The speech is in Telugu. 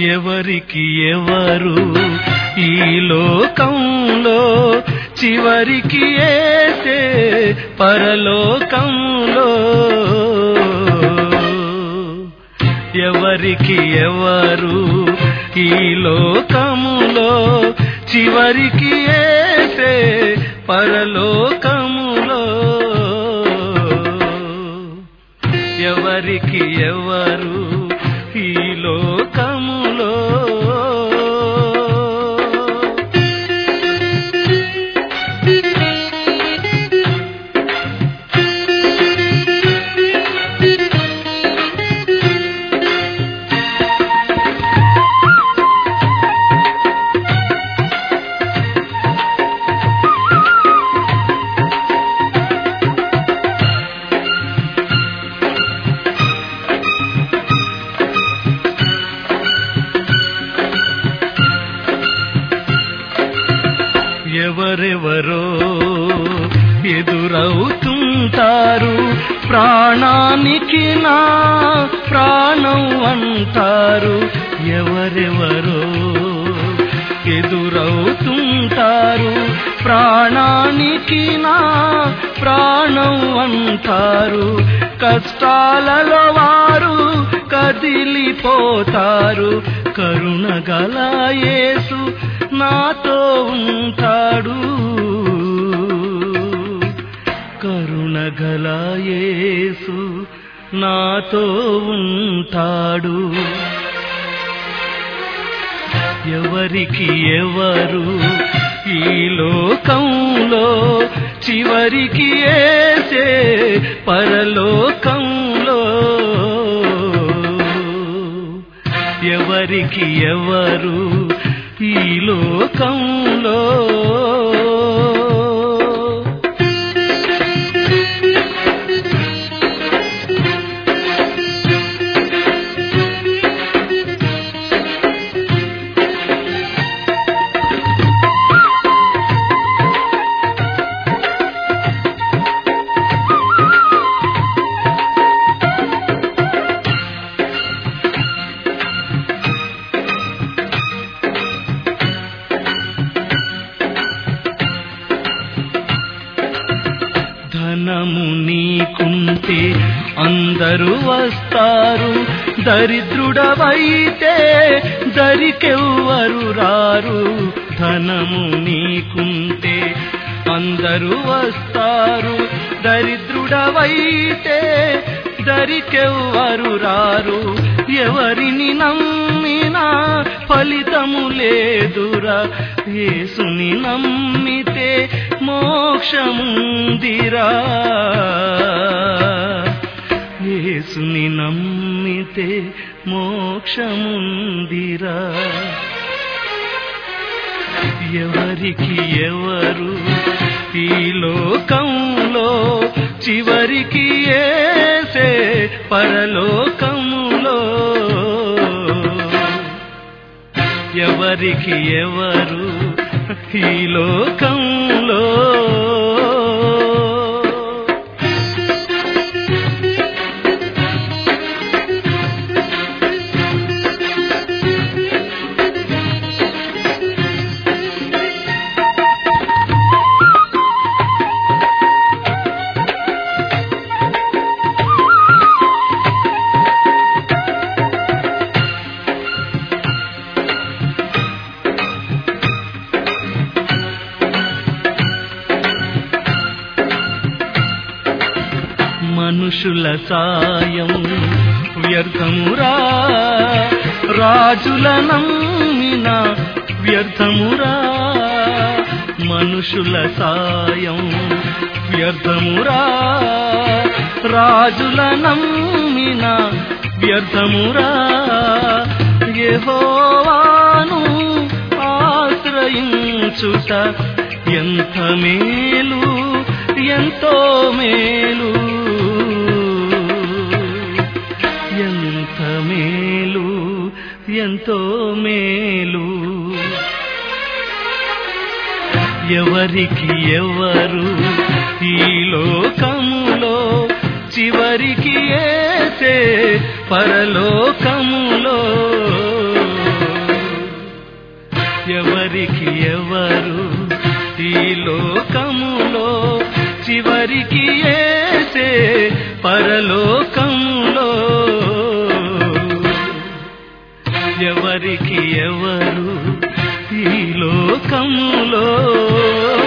ఎవరికి ఎవరు ఈ లోకంలో చివరికి ఏసే పరలోకంలో ఎవరికి ఎవరు ఈ లోకములో చివరికి ఏసే పరలోకములో ఎవరికి ఎవరు ఈ లోకములో ఎవరెవరో ఎదురవుతుంటారు ప్రాణానికి నా ప్రాణం అంటారు ఎవరెవరో ఎదురవుతుంటారు ప్రాణానికి నా ప్రాణం అంటారు కష్టాలలో వారు కదిలిపోతారు కరుణ గల యేసు నాతో ఉంటాడు కరుణ గల యేసు నాతో ఉంటాడు ఎవరికి ఎవరు ఈ లోకంలో చివరికి ఏసే పరలోకంలో ఎవరికి ఎవరు ఈ లోకంలో ధనము నీకుంటే అందరూ వస్తారు దరిద్రుడవైతే దరికెవ్వరు రారు ధనము నీకుంటే అందరూ వస్తారు దరిద్రుడవైతే దరికెవ్వరు రారు ఎవరిని నమ్మినా ఫలితము లేదురా యేసుని నమ్మితే మోక్షముందిరా యేసుని నమ్మితే మోక్షముందిరా ఎవరికి ఎవరు ఈ లోకంలో చివరికి ఏసే పరలోకములో ఎవరికి ఎవరు ఈ లోకంలో మనుషుల సాయం వ్యర్థమురా రాజుల నమ్మిన వ్యర్థమురా మనుషుల సాయం వ్యర్థమురా రాజుల నమ్మిన వ్యర్థమురా యెహోవాను ఆశ్రయించుట ఎంత మేలు ఎంతో మేలు ఎంత మేలు ఎంతో మేలు ఎవరికి ఎవరు ఈ లోకములో చివరికి ఏసే పరలోకములో చివరికి ఏసే పరలోకంలో ఎవరికి ఎవరు ఈ లోకములో